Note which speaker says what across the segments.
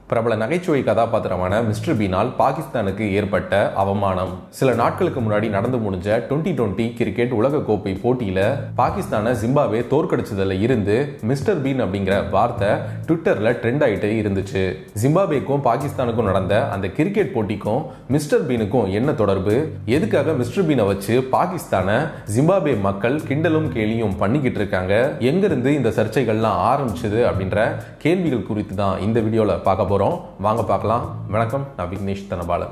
Speaker 1: பிரபல நகைச்சுவை கதாபாத்திரமான mister phenol பாகிஸ்தானுக்கு ஏற்பட்ட அவமானம் சில நாட்களுக்கு முன்னாடி நடந்து முடிஞ்ச டுவெண்ட்டி டுவெண்ட்டி கிரிக்கெட் உலகக்கோப்பை போட்டியில பாகிஸ்தானை ஜிம்பாவே தோற்கடிச்சதுல இருந்து மிஸ்டர் பீன் அப்படிங்கிற வார்த்தை ட்விட்டர்ல ட்ரெண்ட் ஆயிட்டு இருந்துச்சு ஜிம்பாபேக்கும் பாகிஸ்தானுக்கும் நடந்த அந்த கிரிக்கெட் போட்டிக்கும் மிஸ்டர் பீனுக்கும் என்ன தொடர்பு எதுக்காக மிஸ்டர் பீனை வச்சு பாகிஸ்தானை ஜிம்பாபே மக்கள் கிண்டலும் கேலியும் பண்ணிக்கிட்டு இருக்காங்க எங்கிருந்து இந்த சர்ச்சைகள்லாம் ஆரம்பிச்சது அப்படின்ற கேள்விகள் குறித்து தான் இந்த வீடியோல பார்க்க போறோம் வாங்க பார்க்கலாம் வணக்கம் நான் விக்னேஷ் தனபாலன்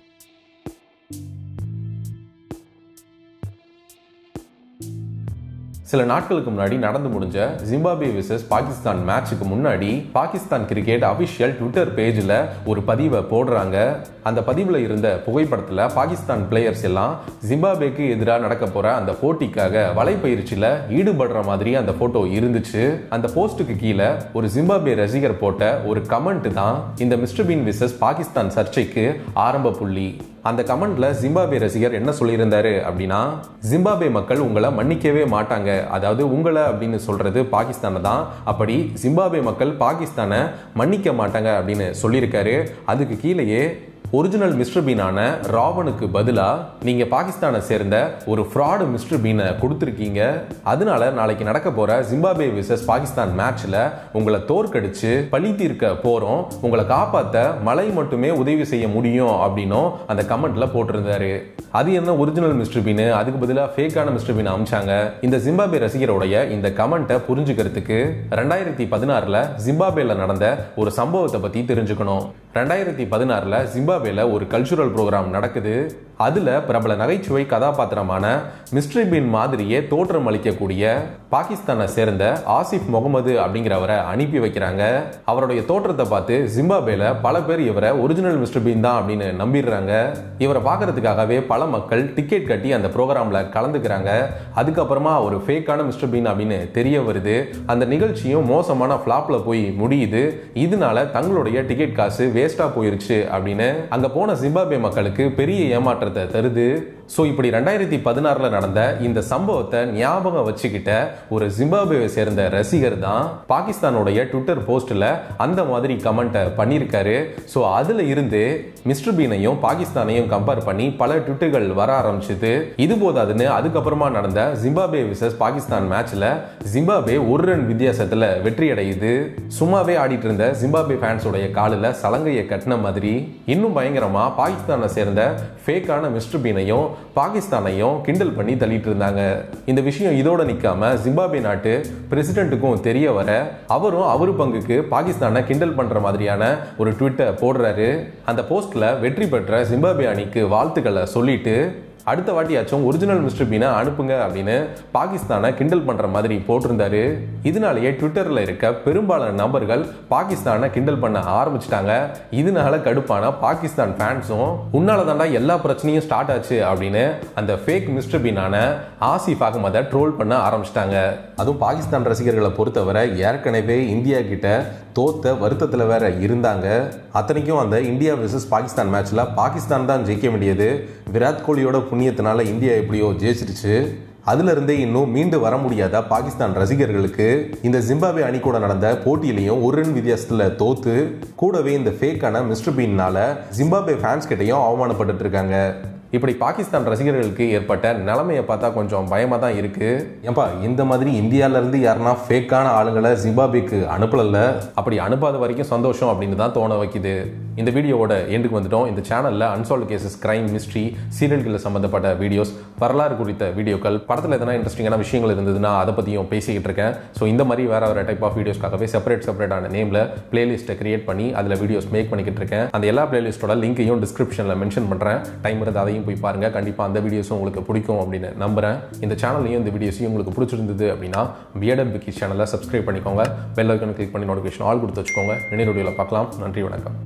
Speaker 1: சில நாட்களுக்கு முன்னாடி நடந்து முடிஞ்ச ஜிம்பாபே விசஸ் பாகிஸ்தான் மேட்சுக்கு முன்னாடி பாகிஸ்தான் கிரிக்கெட் அபிஷியல் ட்விட்டர் பேஜில் ஒரு பதிவை போடுறாங்க அந்த பதிவில் இருந்த புகைப்படத்தில் பாகிஸ்தான் பிளேயர்ஸ் எல்லாம் ஜிம்பாபேக்கு எதிராக நடக்க போற அந்த போட்டிக்காக வலைப்பயிற்சியில் ஈடுபடுற மாதிரி அந்த போட்டோ இருந்துச்சு அந்த போஸ்ட்டுக்கு கீழே ஒரு ஜிம்பாபே ரசிகர் போட்ட ஒரு கமெண்ட் தான் இந்த மிஸ்டர் பீன் விசஸ் பாகிஸ்தான் சர்ச்சைக்கு ஆரம்ப புள்ளி அந்த கமெண்ட்ல ஜிம்பாபே ரசிகர் என்ன சொல்லியிருந்தாரு அப்படின்னா ஜிம்பாபே மக்கள் உங்களை மன்னிக்கவே மாட்டாங்க அதாவது உங்களை அப்படின்னு சொல்றது பாகிஸ்தானை தான் அப்படி ஜிம்பாபே மக்கள் பாகிஸ்தானை மன்னிக்க மாட்டாங்க அப்படின்னு சொல்லியிருக்காரு அதுக்கு கீழேயே ஒரிஜினல் மிஸ்டர் பீனான ராவனுக்கு பதிலாக நீங்கள் பாகிஸ்தானை சேர்ந்த ஒரு ஃப்ராடு மிஸ்டர் பீனை கொடுத்துருக்கீங்க அதனால நாளைக்கு நடக்க போகிற ஜிம்பாபே விசஸ் பாகிஸ்தான் மேட்ச்சில் உங்களை தோற்கடிச்சு பழி தீர்க்க போகிறோம் உங்களை காப்பாற்ற மழை மட்டுமே உதவி செய்ய முடியும் அப்படின்னும் அந்த கமெண்ட்ல போட்டிருந்தாரு அது என்ன ஒரிஜினல் மிஸ்டர் பீனு அதுக்கு பதிலாக ஃபேக்கான மிஸ்டர் பீன் அமிச்சாங்க இந்த ஜிம்பாபே ரசிகருடைய இந்த கமெண்ட்டை புரிஞ்சுக்கிறதுக்கு ரெண்டாயிரத்தி பதினாறுல ஜிம்பாபேல நடந்த ஒரு சம்பவத்தை பத்தி தெரிஞ்சுக்கணும் ரெண்டாயிரத்தி பதினாறுல ஜிம்பாபேல ஒரு கல்ச்சுரல் ப்ரோக்ராம் நடக்குது அதுல பிரபல நகைச்சுவை கதாபாத்திரமான மிஸ்டர் பீன் மாதிரியே தோற்றம் அளிக்கக்கூடிய பாகிஸ்தானை சேர்ந்த ஆசிப் முகமது அப்படிங்கிறவரை அனுப்பி வைக்கிறாங்க அவருடைய தோற்றத்தை பார்த்து ஜிம்பாபேல பல பேர் இவரை ஒரிஜினல் மிஸ்டர் பீன் தான் அப்படின்னு நம்பிடுறாங்க இவரை பார்க்கறதுக்காகவே பல மக்கள் டிக்கெட் கட்டி அந்த ப்ரோக்ராம்ல கலந்துக்கிறாங்க அதுக்கப்புறமா ஒரு ஃபேக்கான மிஸ்டர் பீன் அப்படின்னு தெரிய வருது அந்த நிகழ்ச்சியும் மோசமான ஃபிளாப்ல போய் முடியுது இதனால தங்களுடைய டிக்கெட் காசு வேஸ்டா போயிருச்சு அப்படின்னு அங்க போன ஜிம்பாபே மக்களுக்கு பெரிய ஏமாற்றத்தை தருது ஸோ இப்படி ரெண்டாயிரத்தி பதினாறுல நடந்த இந்த சம்பவத்தை ஞாபகம் வச்சுக்கிட்ட ஒரு ஜிம்பாபேவை சேர்ந்த ரசிகர் தான் பாகிஸ்தானுடைய ட்விட்டர் போஸ்ட்ல அந்த மாதிரி கமெண்ட்டை பண்ணியிருக்காரு ஸோ அதுல இருந்து மிஸ்டர் பீனையும் பாகிஸ்தானையும் கம்பேர் பண்ணி பல ட்விட்டுகள் வர ஆரம்பிச்சது இது போதாதுன்னு அதுக்கப்புறமா நடந்த ஜிம்பாபே விசஸ் பாகிஸ்தான் மேட்ச்ல ஜிம்பாபே ஒரு ரன் வித்தியாசத்துல வெற்றி அடையுது சும்மாவே ஆடிட்டு இருந்த ஜிம்பாபே ஃபேன்ஸோடைய காலில் சலங்கையை கட்டின மாதிரி இன்னும் பயங்கரமா பாகிஸ்தானை சேர்ந்த ஃபேக்கான மிஸ்டர் பீனையும் பாகிஸ்தானையும் கிண்டல் பண்ணி தள்ளிட்டு இருந்தாங்க இந்த விஷயம் இதோட நிக்காம ஜிம்பாபே நாட்டு பிரசிடென்ட்டுக்கும் தெரிய வர அவரும் அவரு பங்குக்கு பாகிஸ்தானை கிண்டல் பண்ற மாதிரியான ஒரு ட்விட்டை போடுறாரு அந்த போஸ்ட்ல வெற்றி பெற்ற ஜிம்பாபே அணிக்கு வாழ்த்துக்களை சொல்லிட்டு அடுத்த வாட்டியாச்சும் ஒரிஜினல் மிஸ்டர் பீனை அனுப்புங்க அப்படின்னு பாகிஸ்தானை கிண்டல் பண்ற மாதிரி போட்டிருந்தாரு இதனாலேயே ட்விட்டர்ல இருக்க பெரும்பாலான நபர்கள் பாகிஸ்தானை கிண்டல் பண்ண ஆரம்பிச்சிட்டாங்க இதனால கடுப்பான பாகிஸ்தான் ஃபேன்ஸும் உன்னால தாண்டா எல்லா பிரச்சனையும் ஸ்டார்ட் ஆச்சு அப்படின்னு அந்த ஃபேக் மிஸ்டர் பீனான ஆசிஃப் அகமதை ட்ரோல் பண்ண ஆரம்பிச்சிட்டாங்க அதுவும் பாகிஸ்தான் ரசிகர்களை பொறுத்தவரை ஏற்கனவே இந்தியா கிட்ட தோத்த வருத்தத்தில் வேற இருந்தாங்க அத்தனைக்கும் அந்த இந்தியா விசஸ் பாகிஸ்தான் மேட்ச்ல பாகிஸ்தான் தான் ஜெயிக்க வேண்டியது விராட் கோலியோட புண்ணியத்தினால இந்தியா எப்படியோ ஜெயிச்சிருச்சு அதுல இருந்தே இன்னும் மீண்டு வர முடியாத பாகிஸ்தான் ரசிகர்களுக்கு இந்த ஜிம்பாபே அணி கூட நடந்த போட்டியிலையும் ஒரு ரன் வித்தியாசத்துல தோத்து கூடவே இந்த ஃபேக்கான மிஸ்டர் பீன்னால ஜிம்பாபே ஃபேன்ஸ் கிட்டையும் அவமானப்பட்டு இருக்காங்க இப்படி பாகிஸ்தான் ரசிகர்களுக்கு ஏற்பட்ட நிலைமையை பார்த்தா கொஞ்சம் பயமாக தான் இருக்கு ஏன்பா இந்த மாதிரி இந்தியால இருந்து யாருன்னா ஃபேக்கான ஆளுங்களை ஜிம்பாபேக்கு அனுப்பலல்ல அப்படி அனுப்பாத வரைக்கும் சந்தோஷம் அப்படின்னு தான் தோண வைக்குது இந்த வீடியோவோட எண்டுக்கு வந்துட்டோம் இந்த சேனலில் அன்சால்வ் கேசஸ் கிரைம் மிஸ்ட்ரி சீரியல்களில் சம்மந்தப்பட்ட வீடியோஸ் வரலாறு குறித்த வீடியோக்கள் படத்தில் எதனா இன்ட்ரெஸ்டிங்கான விஷயங்கள் இருந்ததுன்னா அதை பற்றியும் பேசிக்கிட்டு இருக்கேன் ஸோ இந்த மாதிரி வேற ஒரு டைப் ஆஃப் வீடியோஸ்க்காகவே செப்பரேட் செப்பரேட்டான நேமில் பிளேலிஸ்ட்டை கிரியேட் பண்ணி அதில் வீடியோஸ் மேக் பண்ணிக்கிட்டு இருக்கேன் அந்த எல்லா பிளேலிஸ்ட்டோட லிங்கையும் டிஸ்கிரிப்ஷனில் மென்ஷன் பண்ணுறேன் டைம் இருந்து அதையும் போய் பாருங்க கண்டிப்பாக அந்த வீடியோஸும் உங்களுக்கு பிடிக்கும் அப்படின்னு நம்புறேன் இந்த சேனல்லையும் இந்த வீடியோஸையும் உங்களுக்கு பிடிச்சிருந்தது அப்படின்னா பிஎட் பிக்கி சேனலை சப்ஸ்கிரைப் பண்ணிக்கோங்க பெல் ஐக்கன் கிளிக் பண்ணி நோட்டிஃபிகேஷன் ஆல் கொடுத்து வச்சுக்கோங்க இன்னொரு வீடியோவில் பார்க்கலாம் நன்றி வணக்கம்